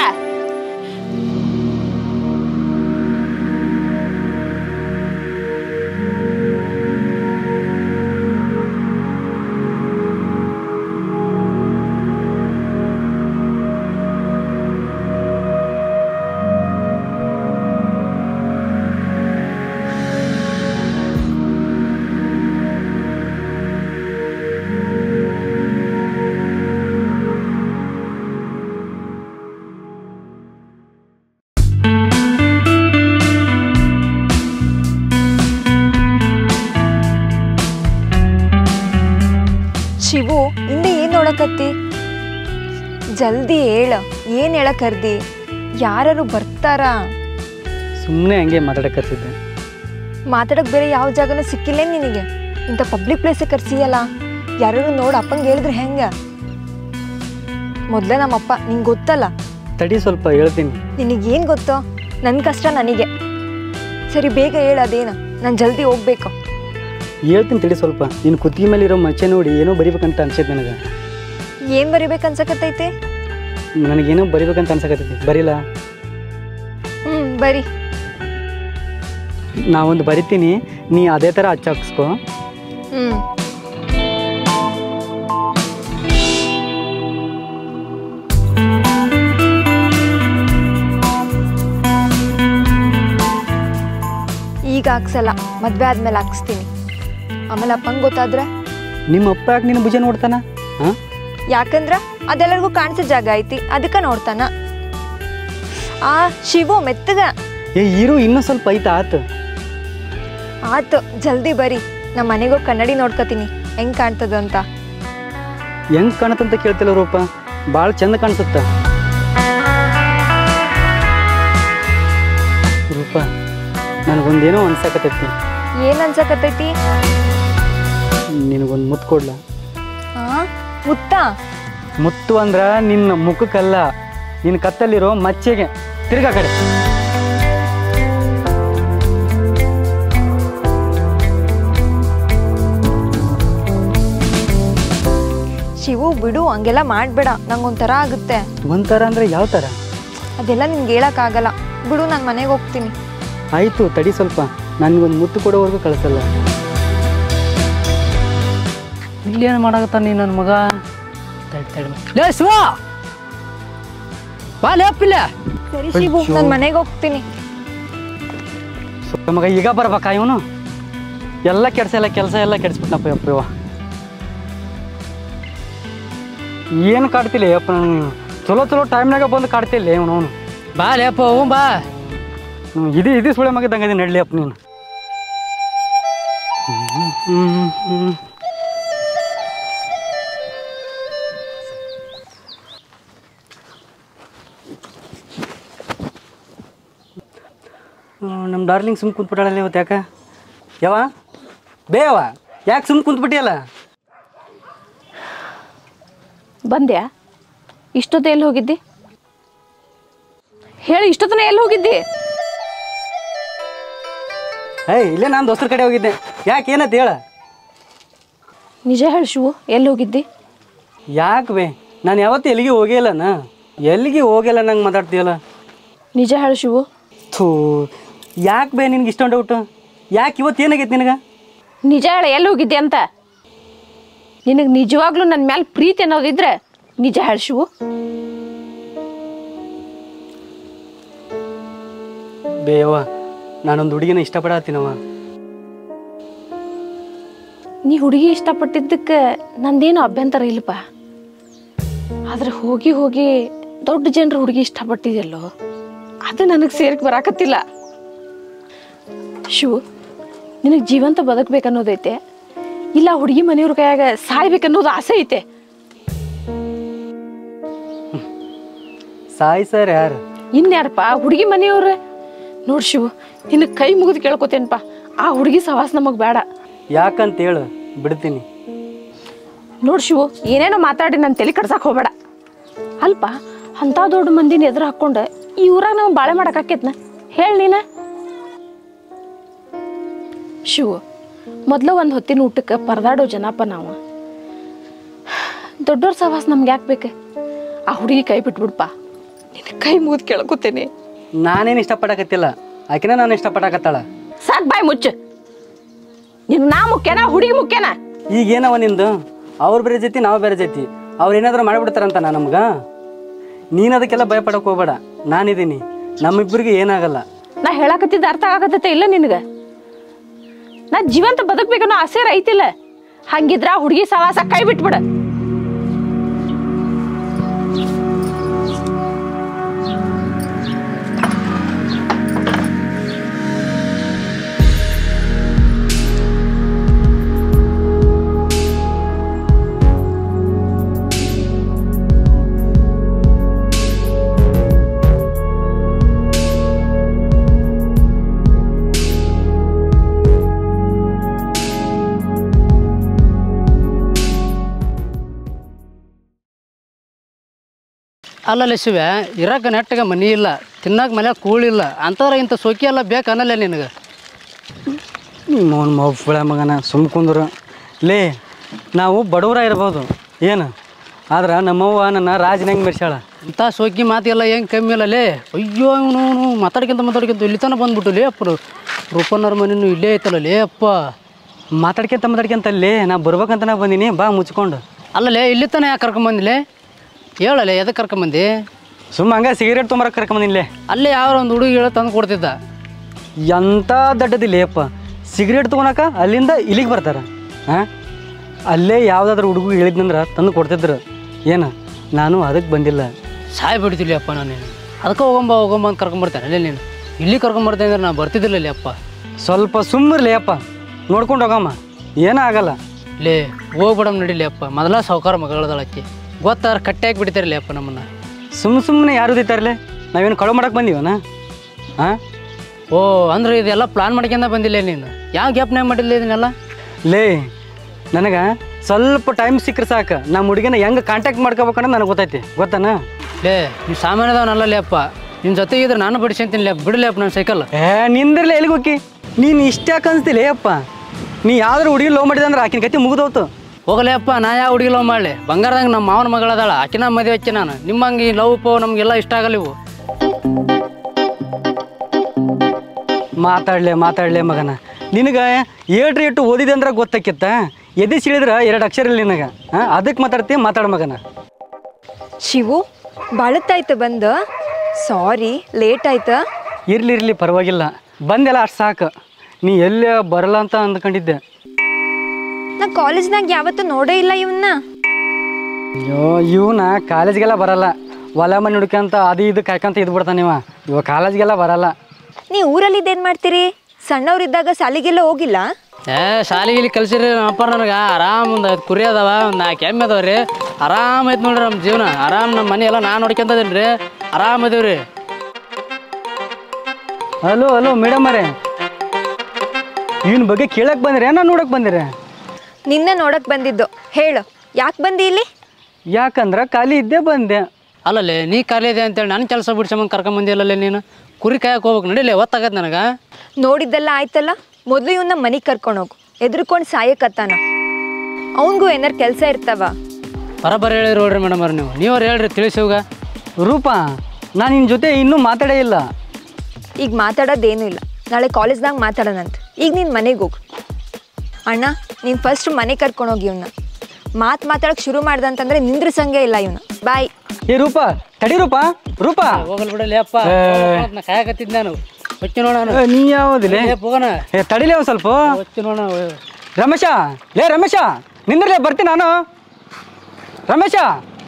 ಶಿವು ಹಿಂದೆ ಏನು ನೋಡಕತ್ತಿ ಜಲ್ದಿ ಹೇಳ ಏನು ಹೇಳಕ್ ಕರ್ದಿ ಯಾರು ಬರ್ತಾರಾ ಸುಮ್ಮನೆ ಹಂಗೆ ಮಾತಾಡಕತ್ತಿದ್ದೆ ಮಾತಾಡಕ್ ಬೇರೆ ಯಾವ ಜಾಗನೂ ಸಿಕ್ಕಿಲ್ಲ ನಿನಗೆ ಇಂಥ ಪಬ್ಲಿಕ್ ಪ್ಲೇಸಿಗೆ ಕರ್ಸಿಯಲ್ಲ ಯಾರು ನೋಡಿ ಅಪ್ಪಂಗೆ ಹೇಳಿದ್ರೆ ಹೆಂಗ ಮೊದಲೇ ನಮ್ಮಪ್ಪ ನಿಂಗೆ ಗೊತ್ತಲ್ಲ ತಡಿ ಸ್ವಲ್ಪ ಹೇಳ್ತೀನಿ ನಿನಗೇನು ಗೊತ್ತೋ ನನ್ನ ಕಷ್ಟ ನನಗೆ ಸರಿ ಬೇಗ ಹೇಳು ಅದೇನು ನಾನು ಜಲ್ದಿ ಹೋಗ್ಬೇಕು ಹೇಳ್ತೀನಿ ತಡಿ ಸ್ವಲ್ಪ ನೀನು ಕುತ್ತಿಗೆ ಮೇಲೆ ಇರೋ ಮಚ್ಚೆ ನೋಡಿ ಏನೋ ಬರಿಬೇಕಂತ ಅನ್ಸೈತೆ ನನಗೆ ಏನು ಬರಿಬೇಕು ಅನ್ಸಕತ್ತೈತೆ ನನಗೇನೋ ಬರಿಬೇಕಂತ ಅನ್ಸಕತ್ತೈತಿ ಬರಿಲ್ಲ ಹ್ಞೂ ಬರಿ ನಾವೊಂದು ಬರಿತೀನಿ ನೀ ಅದೇ ಥರ ಹಚ್ಚಾಕ್ಸ್ಕೊ ಹ್ಞೂ ಈಗ ಹಾಕ್ಸಲ್ಲ ಮದುವೆ ಆದ್ಮೇಲೆ ಹಾಕ್ಸ್ತೀನಿ ಆಮೇಲೆ ಅಪ್ಪಂಗೆ ಗೊತ್ತಾದ್ರೆ ನಿಮ್ಮ ಅಪ್ಪ ಯಾಕೆ ನಿನ್ನ ಭುಜ ನೋಡ್ತಾನ ಹಾಂ ಯಾಕಂದ್ರ ಅದೆಲ್ಲರಿಗೂ ಕಾಣಿಸೋ ಜಾಗ ಐತಿ ಅದಕ್ಕೆ ನೋಡ್ತಾನ ಆ ಶಿವು ಮೆತ್ತಗ ಏ ಇರು ಇನ್ನೂ ಸ್ವಲ್ಪ ಐತ ಆತು ಆತು ಜಲ್ದಿ ಬರ್ರಿ ನಮ್ಮ ಮನೆಗೋಗಿ ಕನ್ನಡಿ ನೋಡ್ಕೊತೀನಿ ಹೆಂಗ್ ಕಾಣ್ತದ ಅಂತ ಹೆಂಗ್ ಕಾಣತ್ತಂತ ಕೇಳ್ತಿಲ್ಲ ರೂಪ ಭಾಳ ಚಂದ ಕಾಣಿಸುತ್ತ ರೂಪ ನನಗೊಂದೇನೋ ಅನ್ಸಕತ್ತೈತಿ ಏನ್ ಅನ್ಸಕತ್ತೈತಿ ನಿನಗೊಂದು ಮುತ್ತು ಕೊಡ್ಲ ಹಾ ಮುತ್ತ ಮುತ್ತು ಅಂದ್ರ ನಿನ್ನ ಮುಖಕ್ಕಲ್ಲ ನಿನ್ನ ಕತ್ತಲ್ಲಿರೋ ಮಚ್ಚೆಗೆ ತಿರ್ಗಾ ಕಡೆ ಶಿವು ಬಿಡು ಹಂಗೆಲ್ಲ ಮಾಡ್ಬೇಡ ನಂಗೊಂಥರ ಆಗುತ್ತೆ ಒಂಥರ ಅಂದ್ರೆ ಯಾವ ಥರ ಅದೆಲ್ಲ ನಿನ್ಗೆ ಹೇಳಕ್ಕಾಗಲ್ಲ ಬಿಡು ನಾನು ಮನೆಗೆ ಹೋಗ್ತೀನಿ ಆಯ್ತು ತಡಿ ಸ್ವಲ್ಪ ನನಗೊಂದು ಮುತ್ತು ಕೊಡೋವರೆಗೂ ಕಳಿಸಲ್ಲ ಇಲ್ಲೇನು ಮಾಡಾಕತ್ತ ನೀ ನನ್ನ ಮಗ ತಡಿ ತಡಿ ಲೇ ಶಿವ ಬಾ ಲೇಪಿಲ್ಲ ಸರಿ ಶಿವು ನಾನು ಮನೆಗೆ ಹೋಗ್ತೀನಿ ಮಗ ಈಗ ಬರ್ಬೇಕಾ ಇವನು ಎಲ್ಲ ಕೆಡ್ಸ ಎಲ್ಲ ಕೆಲಸ ಎಲ್ಲ ಕೆಡಿಸ್ಬಿಟ್ನಪ್ಪ ಯಪ್ಪ ಇವ ಏನು ಕಾಡ್ತಿಲ್ಲ ಯಪ್ಪ ನೀನು ಚಲೋ ಚಲೋ ಟೈಮ್ನಾಗ ಬಂದು ಕಾಡ್ತಿಲ್ಲ ಇವನು ಅವನು ಬಾ ಲೇಪ್ಪ ಹ್ಞೂ ಬಾ ಹ್ಞೂ ಇದು ಇದು ಸುಳೆ ಮಗದಂಗೆ ಇದೆ ನಡ್ಲಿ ಅಪ್ಪ ನೀನು ಹ್ಮ್, ಹ್ಮ್, ಹ್ಮ್. ನಮ್ಮ ಡಾರ್ಲಿಂಗ್ ಸುಮ್ ಕುಂತ್ಬಿಟ್ಟಾಳಲ್ಲ ಇವತ್ತು ಯಾಕೆ ಯಾವ ಬೇವ ಯಾಕೆ ಸುಮ್ ಕುಂತ್ಬಿಟ್ಟಿಯಲ್ಲ ಬಂದ್ಯಾ ಇಷ್ಟೊತ್ತು ಎಲ್ಲಿ ಹೋಗಿದ್ದಿ ಹೇಳಿ ಇಷ್ಟೊತ್ತನ ಎಲ್ಲಿ ಹೋಗಿದ್ದಿ ಏಯ್ ಇಲ್ಲೇ ನಾನು ದೋಸ್ತರ ಕಡೆ ಹೋಗಿದ್ದೆ ಯಾಕೆ ಏನಂತ ಹೇಳ ನಿಜ ಹೇಳಿ ಶಿವು ಎಲ್ಲಿ ಹೋಗಿದ್ದಿ ಯಾಕೆ ಬೇ ನಾನು ಯಾವತ್ತೂ ಎಲ್ಲಿಗೆ ಹೋಗೇ ಇಲ್ಲನ ಎಲ್ಲಿಗೆ ಹೋಗಿಲ್ಲ ನಂಗೆ ಮಾತಾಡ್ತೀಯಲ್ಲ ನಿಜ ಹೇಳಿ ಶಿವು ಥೂ ಯಾಕೆ ಬೇ ನಿನ್ಗೆ ಇಷ್ಟೊಂದು ಡೌಟು ಯಾಕೆ ಇವತ್ತು ಏನಾಗೈತೆ ನಿನಗೆ ನಿಜ ಹೇಳ ಎಲ್ಲಿ ಹೋಗಿದ್ದೆ ಅಂತ ನಿನಗೆ ನಿಜವಾಗ್ಲೂ ನನ್ನ ಮೇಲೆ ಪ್ರೀತಿ ಅನ್ನೋದಿದ್ರೆ ನಿಜ ಹೇಳಿ ಶಿವು ಬೇವ ನಾನೊಂದು ಹುಡುಗಿನ ಇಷ್ಟಪಡತ್ತೀನವ ನೀ ಹುಡುಗಿ ಇಷ್ಟಪಟ್ಟಿದ್ದಕ್ಕೆ ನಂದೇನು ಅಭ್ಯಂತರ ಇಲ್ಲಪ್ಪ ಆದ್ರೆ ಹೋಗಿ ಹೋಗಿ ದೊಡ್ಡ ಜನರು ಹುಡುಗಿ ಇಷ್ಟಪಟ್ಟಿದೆಯಲ್ಲೋ ಅದು ನನಗೆ ಸೇರಕ್ಕೆ ಬರಾಕತ್ತಿಲ್ಲ ಶಿವು ನಿನಗೆ ಜೀವಂತ ಬದುಕ್ಬೇಕನ್ನೋದೈತೆ ಇಲ್ಲ ಹುಡುಗಿ ಮನೆಯವ್ರ ಕೈಯಾಗ ಸಾಯ್ಬೇಕನ್ನೋದು ಆಸೆ ಐತೆ ಸಾಯಿ ಸರ್ ಯಾರು ಇನ್ಯಾರಪ್ಪ ಹುಡುಗಿ ಮನೆಯವ್ರ ನೋಡ್ ಶಿವು ನಿನಗೆ ಕೈ ಮುಗಿದು ಕೇಳ್ಕೊತೇನಪ್ಪ ಆ ಹುಡುಗಿ ಸವಾಸ ನಮಗೆ ಬೇಡ ಯಾಕಂತ ಹೇಳು ಬಿಡ್ತೀನಿ ನೋಡ್ ಶಿವು ಏನೇನೋ ಮಾತಾಡಿ ನನ್ನ ತಲೆ ಕಡ್ಸಕ್ ಹೋಗ್ಬೇಡ ಅಲ್ಪ ಅಂತ ದೊಡ್ಡ ಮಂದಿನ ಎದುರು ಹಾಕೊಂಡು ಈ ಊರಾಗ ನಾವು ಬಾಳೆ ಮಾಡಕ್ಕಾಕೇತ್ನ ಹೇಳಿ ನೀನ ಶಿವು ಮೊದ್ಲ ಒಂದು ಹೊತ್ತಿನ ಊಟಕ್ಕೆ ಪರದಾಡೋ ಜನಪ್ಪ ನಾವು ದೊಡ್ಡವ್ರ ಸವಾಸ ನಮ್ಗೆ ಯಾಕೆ ಬೇಕು ಆ ಹುಡುಗಿ ಕೈ ಬಿಟ್ಬಿಡ್ಪ ನಿನ್ನ ಕೈ ಮುಗಿದು ಕೇಳ್ಕೊತೇನೆ ನಾನೇನು ಇಷ್ಟಪಡಕತ್ತಿಲ್ಲ ಆಕಿನ ನಾನು ಇಷ್ಟಪಡಕತ್ತಾಳ ಸಾಕ್ ಬಾಯ್ ಮುಚ್ಚು ನಿನ್ ನಾ ಮುಖ್ಯನಾ ಹುಡುಗಿ ಮುಖ್ಯನಾ ಈಗ ಏನವ ನಿಂದು ಅವ್ರು ಬೇರೆ ಜೈತಿ ನಾವು ಬೇರೆ ಜೈತಿ ಅವ್ರು ಏನಾದರೂ ಮಾಡಿಬಿಡ್ತಾರಂತ ನಾ ನಮ್ಗೆ ನೀನು ಅದಕ್ಕೆಲ್ಲ ಭಯಪಡಕ್ಕೆ ಹೋಗ್ಬೇಡ ನಾನಿದ್ದೀನಿ ನಮ್ಮಿಬ್ಬರಿಗೆ ಏನಾಗಲ್ಲ ನಾ ಹೇಳಕತ್ತಿದ್ದ ಅರ್ಥ ಆಗತ್ತೆ ಇಲ್ಲ ನಿನಗ ನಾ ಜೀವಂತ ಬದುಕ್ಬೇಕನ್ನೋ ಆಸೆ ಐತಿಲ್ಲ ಹಂಗಿದ್ರ ಆ ಹುಡುಗಿ ಸವಾಸ ಕೈ ಬಿಟ್ಬಿಡ ಅಲ್ಲಲ್ಲ ಶಿವ ಇರಕ್ಕೆ ನೆಟ್ಟಗೆ ಮನಿ ಇಲ್ಲ ತಿನ್ನಕ್ಕೆ ಮನೆ ಕೂಳಿಲ್ಲ ಅಂಥವ್ರ ಇಂಥ ಸೋಕಿ ಎಲ್ಲ ಬೇಕು ಅನ್ನಲ್ಲ ನಿನಗೆ ಮೌನ್ ಮೌಳ ಮಗನ ಸುಮ್ ಕುಂದ್ರು ಲೇ ನಾವು ಬಡವರ ಇರ್ಬೋದು ಏನು ಆದ್ರೆ ನಮ್ಮವ್ವ ನನ್ನ ರಾಜನ ಹೆಂಗೆ ಮೆರ್ಸ್ಯಾಳ ಇಂಥ ಸೋಕಿ ಮಾತೆಲ್ಲ ಹೆಂಗೆ ಕಮ್ಮಿ ಇಲ್ಲ ಲೇ ಅಯ್ಯೋ ಇವನು ಮಾತಾಡ್ಕೊಂತ ಮಾತಾಡ್ಕೊಂತ ಇಲ್ಲಿ ತನಕ ಬಂದ್ಬಿಟ್ಟು ಲೇ ಅಪ್ಪ ರೂಪನ್ನವ್ರ ಮನೇನು ಇಲ್ಲೇ ಐತಲ್ಲ ಲೇ ಅಪ್ಪ ಮಾತಾಡ್ಕೊಂತ ಮಾತಾಡ್ಕೊಂತ ಲೇ ನಾ ಬರ್ಬೇಕಂತ ನಾ ಬಂದೀನಿ ಬಾ ಮುಚ್ಕೊಂಡು ಅಲ್ಲಲೇ ಇಲ್ಲಿ ತನಕ ಯಾಕೆ ಕರ್ಕೊಂಬಂದಿಲೇ ಹೇಳಲ್ಲ ಎದಕ್ಕೆ ಕರ್ಕೊಂಬಂದಿ ಸುಮ್ಮ ಹಂಗೆ ಸಿಗರೇಟ್ ತೊಂಬರಕ್ಕೆ ಕರ್ಕೊಂಬಂದಿಲ್ಲೇ ಅಲ್ಲೇ ಯಾವ ಒಂದು ಹುಡುಗಿ ಹೇಳಿ ತಂದು ಕೊಡ್ತಿದ್ದ ಎಂಥ ದಡ್ಡದಿಲ್ಲ ಸಿಗರೇಟ್ ತೊಗೊಳಕ ಅಲ್ಲಿಂದ ಇಲ್ಲಿಗೆ ಬರ್ತಾರೆ ಹಾಂ ಅಲ್ಲೇ ಯಾವುದಾದ್ರೂ ಹುಡುಗ ಹೇಳಿದ್ನಂದ್ರೆ ತಂದು ಕೊಡ್ತಿದ್ರು ಏನು ನಾನು ಅದಕ್ಕೆ ಬಂದಿಲ್ಲ ಸಾಯ್ ಬಿಡ್ತಿಲ್ಲ ಅಪ್ಪ ನಾನು ಅದಕ್ಕೆ ಹೋಗಂಬ ಹೋಗಂಬ ಅಂತ ಕರ್ಕೊಂಬರ್ತೇನೆ ಅಲ್ಲೇ ನೀನು ಇಲ್ಲಿ ಕರ್ಕೊಂಬರ್ತೇನೆ ಅಂದ್ರೆ ನಾನು ಬರ್ತಿದ್ದಿಲ್ಲ ಅಪ್ಪ ಸ್ವಲ್ಪ ಸುಮ್ಮರ್ಲಿ ಅಪ್ಪ ನೋಡ್ಕೊಂಡು ಹೋಗಮ್ಮ ಏನೂ ಆಗಲ್ಲ ಲೇ ಹೋಗ್ಬಿಡಮ್ ನಡಿಲಿ ಅಪ್ಪ ಮೊದಲ ಸಾವುಕಾರ ಮಗಳದಳಕ್ಕೆ ಗೊತ್ತಾರ ಕಟ್ಟೆ ಹಾಕಿ ಬಿಡ್ತಾರಲಿ ಅಪ್ಪ ನಮ್ಮನ್ನು ಸುಮ್ಮ ಸುಮ್ಮನೆ ಯಾರು ದಿತ್ತಾರಲೆ ನಾವೇನು ಕಳು ಮಾಡಕ್ಕೆ ಬಂದೀವನ ಹಾಂ ಓ ಅಂದ್ರೆ ಇದೆಲ್ಲ ಪ್ಲಾನ್ ಮಾಡ್ಕೊಂಡ ಬಂದಿಲ್ಲ ನೀನು ಯಾವ ಗ್ಯಾಪ್ನಾಗ ಮಾಡಿಲ್ಲ ಇದನ್ನೆಲ್ಲ ಲೇ ನನಗೆ ಸ್ವಲ್ಪ ಟೈಮ್ ಸಿಕ್ಕರೆ ಸಾಕು ನಮ್ಮ ಹುಡುಗಿನ ಹೆಂಗೆ ಕಾಂಟ್ಯಾಕ್ಟ್ ಮಾಡ್ಕೋಬೇಕನ್ನೋ ನನಗೆ ಗೊತ್ತೈತಿ ಗೊತ್ತಾನ ಲೇ ನೀವು ಸಾಮಾನ್ಯದವನಲ್ಲ ಲೇ ಅಪ್ಪ ನಿಮ್ಮ ಜೊತೆಗೆ ಇದ್ರೆ ನಾನು ಬಡಿಸ್ಕೊಂತೀನಿ ಲೇ ಬಿಡಲೇ ಅಪ್ಪ ನನ್ನ ಸೈಕಲ್ ಏ ನಿಂದಿರ್ಲಿ ಎಲ್ಲಿಗೆ ಹೋಗಿ ನೀನು ಇಷ್ಟ ಯಾಕೆ ಅನ್ಸ್ತಿಲ್ಲ ಅಪ್ಪ ನೀ ಯಾವ್ದಾರು ಹುಡುಗಿ ಲವ್ ಮಾಡಿದ ಅಂದ್ರೆ ಆಕಿನ ಕತಿ ಮುಗಿದೋತು ಹೋಗಲೇ ಅಪ್ಪ ನಾ ಯಾವ ಹುಡುಗಿ ಲವ್ ಮಾಡಲಿ ಬಂಗಾರದಂಗೆ ನಮ್ಮ ಮಾವನ ಮಗಳದಾಳ ಆಕಿನ ಮದುವೆ ಹಚ್ಚಿ ನಾನು ನಿಮ್ಮಂಗೆ ಲವ್ ಪೋ ನಮಗೆಲ್ಲ ಇಷ್ಟ ಆಗಲ್ಲ ಇವು ಮಾತಾಡ್ಲೆ ಮಾತಾಡ್ಲೆ ಮಗನ ನಿನಗೆ ಏಟ್ರಿ ಇಟ್ಟು ಓದಿದೆ ಅಂದ್ರೆ ಗೊತ್ತಾಕಿತ್ತ ಎದೆ ಸಿಳಿದ್ರೆ ಎರಡು ಅಕ್ಷರ ಇಲ್ಲ ನಿನಗೆ ಹಾಂ ಅದಕ್ಕೆ ಮಾತಾಡ್ತಿ ಮಾತಾಡ ಮಗನ ಶಿವು ಬಾಳತ್ತಾಯ್ತು ಬಂದು ಸಾರಿ ಲೇಟ್ ಆಯ್ತಾ ಇರ್ಲಿ ಇರ್ಲಿ ಪರವಾಗಿಲ್ಲ ಬಂದೆಲ್ಲ ಅಷ್ಟು ಸಾಕು ನೀ ಎಲ್ಲಿ ಬರಲ್ಲ ಅಂತ ಅಂದ್ಕೊಂಡಿದ್ದೆ ನಾ ಕಾಲೇಜ್ನಾಗ ಯಾವತ್ತೂ ನೋಡೇ ಇಲ್ಲ ಇವನ್ನ ಅಯ್ಯೋ ಇವನ ಕಾಲೇಜ್ಗೆಲ್ಲ ಬರಲ್ಲ ಹೊಲ ಮನೆ ಹುಡ್ಕಂತ ಅದು ಇದು ಕಾಯ್ಕೊಂತ ಇದ್ದು ಬಿಡ್ತಾನೆ ಇವ ಇವ ಕಾಲೇಜ್ಗೆಲ್ಲ ಬರಲ್ಲ ನೀ ಊರಲ್ಲಿದ್ದೇನು ಮಾಡ್ತೀರಿ ಸಣ್ಣವ್ರಿದ್ದಾಗ ಸಾಲಿಗೆಲ್ಲ ಹೋಗಿಲ್ಲ ಏ ಶಾಲೆಗಿಲಿ ಕಲ್ಸಿರಿ ನಮ್ಮ ಅಪ್ಪ ನನಗೆ ಆರಾಮ್ ಒಂದು ಐದು ಕುರಿ ಅದಾವ ಒಂದು ನಾಲ್ಕು ಎಮ್ಮೆ ಅದಾವ ರೀ ಆರಾಮ್ ಐತೆ ನೋಡ್ರಿ ನಮ್ಮ ಜೀವನ ಆರಾಮ್ ನಮ್ಮ ಮನೆ ಎಲ್ಲ ನಾನು ನೋಡ್ಕೊಂತದೇನಿ ರೀ ಆರಾಮ್ ಅದೀವಿ ರೀ ಹಲೋ ಹಲೋ ಮೇಡಮ್ ಅರೇ ಇವನ್ ಬಗ್ಗೆ ಕೇಳಕ್ ಬಂದಿರಿ ನಾನು ನೋಡಕ್ ಬಂದಿರಿ ನಿನ್ನ ನೋಡಕ್ ಬಂದಿದ್ದು ಹೇಳು ಯಾಕೆ ಬಂದಿ ಇಲ್ಲಿ ಯಾಕಂದ್ರೆ ಖಾಲಿ ಇದ್ದೇ ಬಂದೆ ಅಲ್ಲಲ್ಲೇ ನೀ ಖಾಲಿ ಇದೆ ಅಂತೇಳಿ ನಾನು ಕೆಲಸ ಬಿಡ್ಸಮಂಗೆ ಕರ್ಕೊಂಬಂದಿಲ್ಲಲ್ಲೇ ನೀನು ಕುರಿ ಕಾಯಕ್ಕೆ ಹೋಗ್ಬೇಕು ನಡಿಲೇ ಒತ್ತಾಗತ್ತೆ ನನಗೆ ನೋಡಿದ್ದೆಲ್ಲ ಆಯ್ತಲ್ಲ ಮೊದಲು ಇವನ್ನ ಮನೆಗೆ ಕರ್ಕೊಂಡೋಗು ಎದ್ರುಕೊಂಡು ಸಾಯಕತ್ತಾನ ಅವನಿಗೂ ಏನಾರು ಕೆಲಸ ಇರ್ತಾವ ಬರಬರ ಹೇಳಿ ನೋಡ್ರಿ ಮೇಡಮ್ ಅವ್ರು ನೀವು ನೀವ್ರು ಹೇಳ್ರಿ ತಿಳಿಸಿವಾಗ ರೂಪಾ ನಾನು ನಿನ್ನ ಜೊತೆ ಇನ್ನೂ ಮಾತಾಡೇ ಇಲ್ಲ ಈಗ ಮಾತಾಡೋದೇನೂ ಇಲ್ಲ ನಾಳೆ ಕಾಲೇಜ್ನಾಗ ಮಾತಾಡೋಣಂತ ಈಗ ನೀನು ಮನೆಗೆ ಹೋಗು ಅಣ್ಣ ನೀನು ಫಸ್ಟ್ ಮನೆ ಕರ್ಕೊಂಡೋಗಿ ಇವನ್ನ ಮಾತು ಮಾತಾಡೋಕೆ ಶುರು ಮಾಡ್ದಂತಂದ್ರೆ ನಿಂದ್ರಿಸಂಗೆ ಇಲ್ಲ ಇವನು ಬಾಯ್ ಏ ರೂಪಾ ತಡಿ ರೂಪಾ ರೂಪಾ ಹೋಗಲ್ ಬಿಡಲಿ ಅಪ್ಪ ಕಾಯಕತ್ತಿದ್ ನಾನು ಹೊಚ್ಚಿ ನೋಡೋಣ ನೀ ಯಾವುದಿಲ್ಲ ಹೋಗೋಣ ಏ ತಡಿಲೇ ಒಂದು ಸ್ವಲ್ಪ ಹೊಚ್ಚಿ ನೋಡೋಣ ರಮೇಶ ಲೇ ರಮೇಶ ನಿಂದ್ರಲೇ ಬರ್ತೀನಿ ನಾನು ರಮೇಶ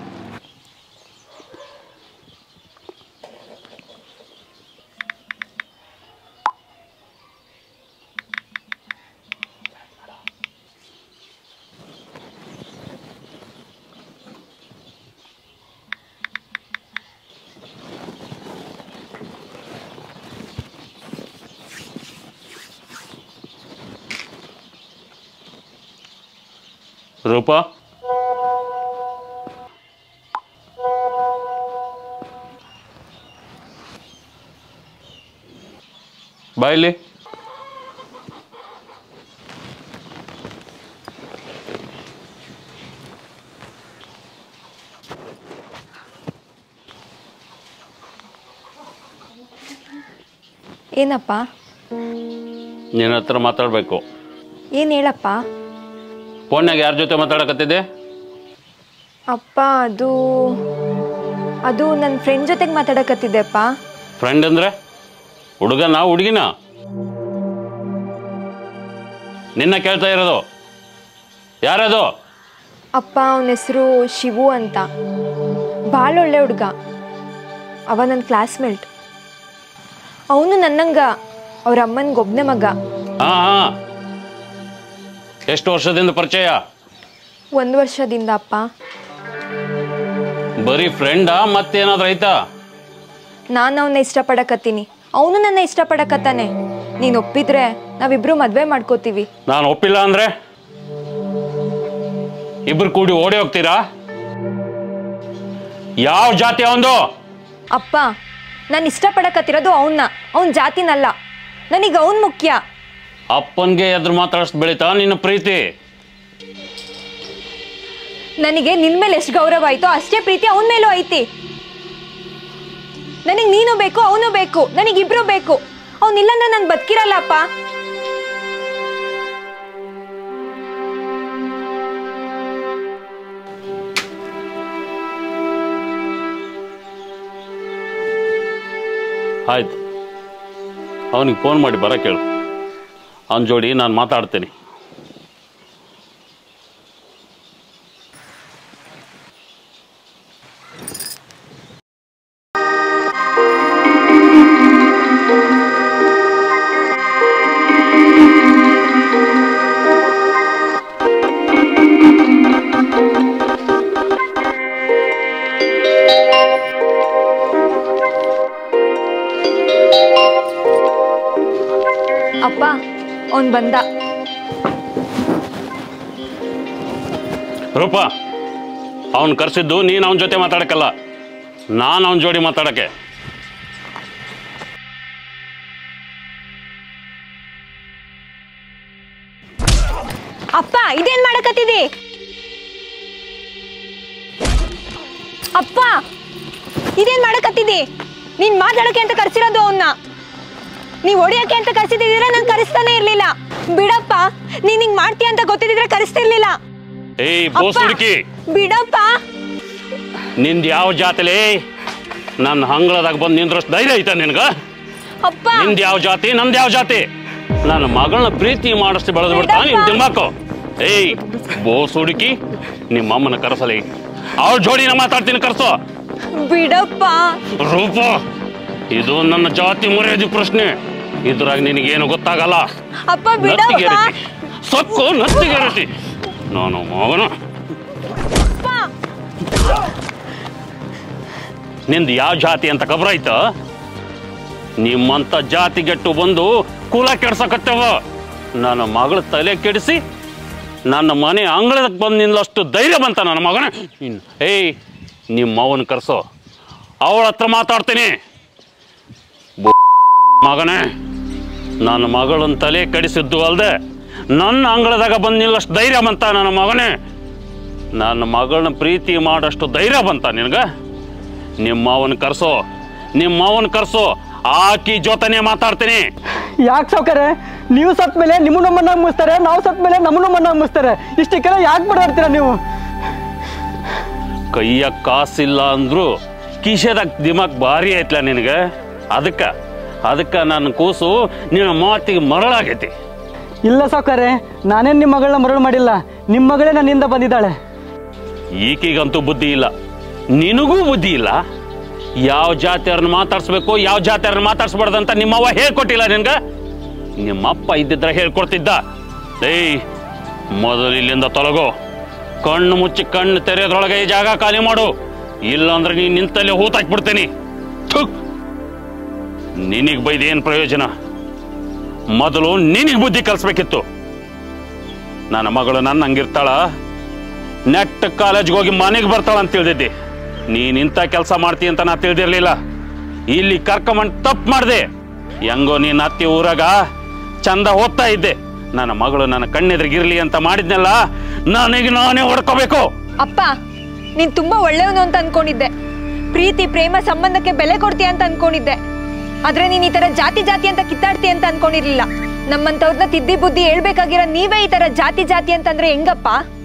ರೂಪ ಬಾಯಿಲಿ ಏನಪ್ಪ ನಿನ್ನ ಹತ್ರ ಮಾತಾಡಬೇಕು ಏನು ಹೇಳಪ್ಪ ಫೋನ್ಯಾಗ ಯಾರ ಜೊತೆ ಮಾತಾಡಕತ್ತಿದ್ದೆ ಅಪ್ಪ ಅದು ಅದು ನನ್ನ ಫ್ರೆಂಡ್ ಜೊತೆಗೆ ಮಾತಾಡಕತ್ತಿದ್ದೆಪ್ಪ ಫ್ರೆಂಡ್ ಅಂದ್ರೆ ಹುಡುಗನ ಹುಡುಗಿನ ನಿನ್ನ ಕೇಳ್ತಾ ಇರೋದು ಯಾರದು ಅಪ್ಪ ಅವನ ಹೆಸರು ಶಿವು ಅಂತ ಭಾಳ ಒಳ್ಳೆ ಹುಡುಗ ಅವ ನನ್ನ ಕ್ಲಾಸ್ಮೇಟ್ ಅವನು ನನ್ನಂಗ ಅವ್ರ ಅಮ್ಮನಿಗೆ ಒಬ್ಬನೇ ಮಗ ಹಾ ಹಾ ಎಷ್ಟು ವರ್ಷದಿಂದ ಪರಿಚಯ ಒಂದು ವರ್ಷದಿಂದ ಅಪ್ಪ ಬರೀ ಫ್ರೆಂಡಾ ಮತ್ತೇನಾದ್ರೂ ಐತಾ ನಾನು ಅವನ್ನ ಇಷ್ಟಪಡಕತ್ತೀನಿ ಅವನು ನನ್ನ ಇಷ್ಟಪಡಕತ್ತಾನೆ ನೀನು ಒಪ್ಪಿದ್ರೆ ನಾವಿಬ್ರು ಮದುವೆ ಮಾಡ್ಕೋತೀವಿ ನಾನು ಒಪ್ಪಿಲ್ಲ ಅಂದ್ರೆ ಇಬ್ರು ಕೂಡಿ ಓಡಿ ಹೋಗ್ತೀರಾ ಯಾವ ಜಾತಿ ಅವಂದು ಅಪ್ಪ ನಾನು ಇಷ್ಟಪಡಕತ್ತಿರೋದು ಅವನ್ನ ಅವನ ಜಾತಿನಲ್ಲ ನನಗೆ ಅವನ್ ಮುಖ್ಯ ಅಪ್ಪನ್ಗೆ ಎದುರು ಮಾತಾಡಿಸ್ ಬೆಳಿತಾ ನಿನ್ನ ಪ್ರೀತಿ ನನಗೆ ನಿನ್ ಮೇಲೆ ಎಷ್ಟು ಗೌರವ ಆಯ್ತೋ ಅಷ್ಟೇ ಪ್ರೀತಿ ಅವನ ಮೇಲೂ ಐತಿ ನನಗೆ ನೀನು ಬೇಕು ಅವನು ಬೇಕು ನನಗಿಬ್ರು ಬೇಕು ಅವನಿಲ್ಲಂದ್ರೆ ನಾನು ಬದುಕಿರಲ್ಲ ಅಪ್ಪ ಆಯ್ತು ಅವನಿಗೆ ಫೋನ್ ಮಾಡಿ ಬರ ಕೇಳು ಅವನ ಜೋಡಿ ನಾನು ಮಾತಾಡ್ತೀನಿ ಅಪ್ಪ ಅವ್ನು ಬಂದ ರೂಪ ಅವನ್ ಕರ್ಸಿದ್ದು ನೀನು ಅವನ ಜೊತೆ ಮಾತಾಡಕ್ಕಲ್ಲ ನಾನು ಅವನ ಜೋಡಿ ಮಾತಾಡಕ್ಕೆ ಅಪ್ಪ ಇದೇನ್ ಮಾಡಕತ್ತಿದಿ ಅಪ್ಪ ಇದೇನ್ ಮಾಡಕತ್ತಿದಿ ನೀನ್ ಮಾತಾಡಕ್ಕೆ ಅಂತ ಕರ್ಸಿರೋದು ಅವನ್ನ ನೀವ್ ಹೊಡಿಯಕ್ಕೆ ಅಂತ ಕರ್ಸಿದ್ರೆ ನಂಗೆ ಕರೆಸ್ತಾನೆ ಇರ್ಲಿಲ್ಲ ಬಿಡಪ್ಪ ನೀನ್ ಹಿಂಗ್ ಮಾಡ್ತೀಯ ಅಂತ ಗೊತ್ತಿದ್ರೆ ಕರೆಸ್ತಿರ್ಲಿಲ್ಲ ಏಯ್ ಅಪ್ಪ, ಬೋಸ್ ಹುಡುಕಿ ಬಿಡಪ್ಪ ನಿಂದ ಯಾವ ಜಾತಿಲಿ ನನ್ನ ಹಂಗಳದಾಗ ಬಂದು ನಿಂದ್ರಷ್ಟು ಧೈರ್ಯ ಐತ ನಿನ್ಗ ಅಪ್ಪ ನಿಂದ ಯಾವ ಜಾತಿ ನಂದ್ ಯಾವ ಜಾತಿ ನನ್ನ ಮಗಳನ್ನ ಪ್ರೀತಿ ಮಾಡಿಸ್ತಿ ಬೆಳೆದು ಬಿಡ್ತಾ ನಿನ್ ತಿಂಬಾಕು ಏಯ್ ಬೋಸ್ ಹುಡುಕಿ ನಿಮ್ಮ ಅಮ್ಮನ ಕರೆಸಲಿ ಅವಳ ಜೋಡಿನ ಮಾತಾಡ್ತೀನಿ ಕರ್ಸೋ ಬಿಡಪ್ಪ ರೂಪ ಇದು ನನ್ನ ಜಾತಿ ಮರ್ಯಾದೆ ಪ್ರಶ್ನೆ ಇದ್ರಾಗ ನಿನಗೇನು ಗೊತ್ತಾಗಲ್ಲ ಅಪ್ಪ ಬಿಡಪ್ಪ ನತ್ತಿಗೆರತಿ ಸೊಕ್ಕು ನತ್ತಿಗೆರತಿ ನಾನು ಮಗನ ನಿಂದು ಯಾವ ಜಾತಿ ಅಂತ ಖಬರಾಯ್ತ ನಿಮ್ಮಂತ ಜಾತಿಗೆಟ್ಟು ಬಂದು ಕುಲ ಕೆಡ್ಸಕತ್ತೇವ ನನ್ನ ಮಗಳ ತಲೆ ಕೆಡಿಸಿ ನನ್ನ ಮನೆ ಅಂಗಳದಕ್ಕೆ ಬಂದು ನಿಲ್ಲಷ್ಟು ಧೈರ್ಯ ಬಂತ ನನ್ನ ಮಗನ ಇನ್- ಏಯ್ ನಿಮ್ಮ ಮವನ ಕರ್ಸೋ ಅವಳ ಹತ್ರ ಮಾತಾಡ್ತೀನಿ ಬು- ಮಗನೇ ನನ್ನ ಮಗಳನ್ನ ತಲೆ ಕಡಿಸಿದ್ದು ಅಲ್ಲದೆ ನನ್ನ ಅಂಗಳದಾಗ ಬಂದು ನಿಲ್ಲಷ್ಟು ಧೈರ್ಯ ಬಂತ ನನ್ನ ಮಗನೇ ನನ್ನ ಮಗಳನ್ನ ಪ್ರೀತಿ ಮಾಡಷ್ಟು ಧೈರ್ಯ ಬಂತ ನಿನಗ ನಿಮ್ಮ ಅವನ ಕರ್ಸೋ ನಿಮ್ಮ ಅವನ ಕರ್ಸೋ ಆಕಿ ಜೊತೆನೆ ಮಾತಾಡ್ತೀನಿ ಯಾಕೆ ಸಾವ್ಕಾರ ನೀವು ಸತ್ ಮೇಲೆ ನಿಮ್ಮನ್ನು ಮಣ್ಣಾಗ ಮುಗಿಸ್ತಾರೆ ನಾವು ಸತ್ ಮೇಲೆ ನಮ್ಮನ್ನು ಮಣ್ಣಾಗ ಮುಗಿಸ್ತಾರೆ ಇಷ್ಟಕ್ಕೆಲ್ಲ ಯಾಕೆ ಬಡಾಡ್ತೀರಾ ನೀವು ಕೈಯ ಕಾಸಿಲ್ಲ ಅಂದ್ರು ಕಿಶೆದಾಗ ದಿಮಾಕ್ ಭಾರಿ ಐತ್ಲ ನಿನಗೆ ಅದಕ್ಕೆ ಅದಕ್ಕೆ ನನ್ನ ಕೂಸು ನಿನ್ನ ಮಾತಿಗೆ ಮರಳಾಗೈತಿ ಇಲ್ಲ ಸಾವ್ಕಾರೆ ನಾನೇನು ನಿಮ್ಮ ಮಗಳನ್ನ ಮರಳು ಮಾಡಿಲ್ಲ ನಿಮ್ಮ ಮಗಳೇ ನನ್ನಿಂದ ಬಂದಿದ್ದಾಳೆ ಈಕಿಗಂತೂ ಬುದ್ಧಿ ಇಲ್ಲ ನಿನಗೂ ಬುದ್ಧಿ ಇಲ್ಲ ಯಾವ ಜಾತಿಯವ್ರನ್ನ ಮಾತಾಡ್ಸ್ಬೇಕು ಯಾವ ಜಾತಿಯವ್ರನ್ನ ಮಾತಾಡ್ಸ್ಬಾರ್ದಂತ ನಿಮ್ಮವ್ವ ಹೇಳ್ಕೊಟ್ಟಿಲ್ಲ ನಿನ್ಗ ನಿಮ್ಮಪ್ಪ ಇದ್ದಿದ್ರೆ ಹೇಳ್ಕೊಡ್ತಿದ್ದ ಏಯ್ ಮೊದಲು ಇಲ್ಲಿಂದ ತೊಲಗೋ ಕಣ್ಣು ಮುಚ್ಚಿ ಕಣ್ಣು ತೆರೆಯೋದ್ರೊಳಗೆ ಈ ಜಾಗ ಖಾಲಿ ಮಾಡು ಇಲ್ಲಾಂದ್ರೆ ನೀನ್ ನಿಂತಲ್ಲೇ ಹೂತಾಕ್ಬಿಡ್ತೀನಿ ಥುಕ್ ನಿನಗ್ ಬೈದ ಏನ್ ಪ್ರಯೋಜನ ಮೊದಲು ನಿನಗ್ ಬುದ್ಧಿ ಕಲಿಸ್ಬೇಕಿತ್ತು ನನ್ನ ಮಗಳು ನನ್ನ ಹಂಗಿರ್ತಾಳ ನೆಟ್ ಕಾಲೇಜ್ಗೆ ಹೋಗಿ ಮನೆಗೆ ಬರ್ತಾಳ ಅಂತ ತಿಳಿದಿದ್ದೆ ನೀನ್ ಇಂಥ ಕೆಲಸ ಮಾಡ್ತಿ ಅಂತ ನಾ ತಿಳಿದಿರ್ಲಿಲ್ಲ ಇಲ್ಲಿ ಕರ್ಕೊಂಬಂಡ್ ತಪ್ಪು ಮಾಡಿದೆ ಹೆಂಗೋ ನೀನ್ ಅತ್ತಿ ಊರಾಗ ಚಂದ ಓದ್ತಾ ಇದ್ದೆ ನನ್ನ ಮಗಳು ನನ್ನ ಕಣ್ಣೆದ್ರಿಗಿರ್ಲಿ ಅಂತ ಮಾಡಿದ್ನಲ್ಲ ನನಗೆ ನಾನೇ ಹೊಡ್ಕೋಬೇಕು ಅಪ್ಪ ನೀನ್ ತುಂಬಾ ಒಳ್ಳೆಯವನು ಅಂತ ಅನ್ಕೊಂಡಿದ್ದೆ ಪ್ರೀತಿ ಪ್ರೇಮ ಸಂಬಂಧಕ್ಕೆ ಬೆಲೆ ಕೊಡ್ತೀಯ ಅಂತ ಅನ್ಕೊಂಡಿದ್ದೆ ಆದ್ರೆ ನೀನ್ ಈ ತರ ಜಾತಿ ಜಾತಿ ಅಂತ ಕಿತ್ತಾಡ್ತೀಯ ಅಂತ ಅನ್ಕೊಂಡಿರ್ಲಿಲ್ಲ ನಮ್ಮಂತವ್ರನ್ನ ತಿದ್ದಿ ಬುದ್ಧಿ ಹೇಳ್ಬೇಕಾಗಿರೋ ನೀವೇ ಈ ತರ ಜಾತಿ ಜಾತಿ ಅಂತಂದ್ರೆ ಹೆಂಗಪ್ಪ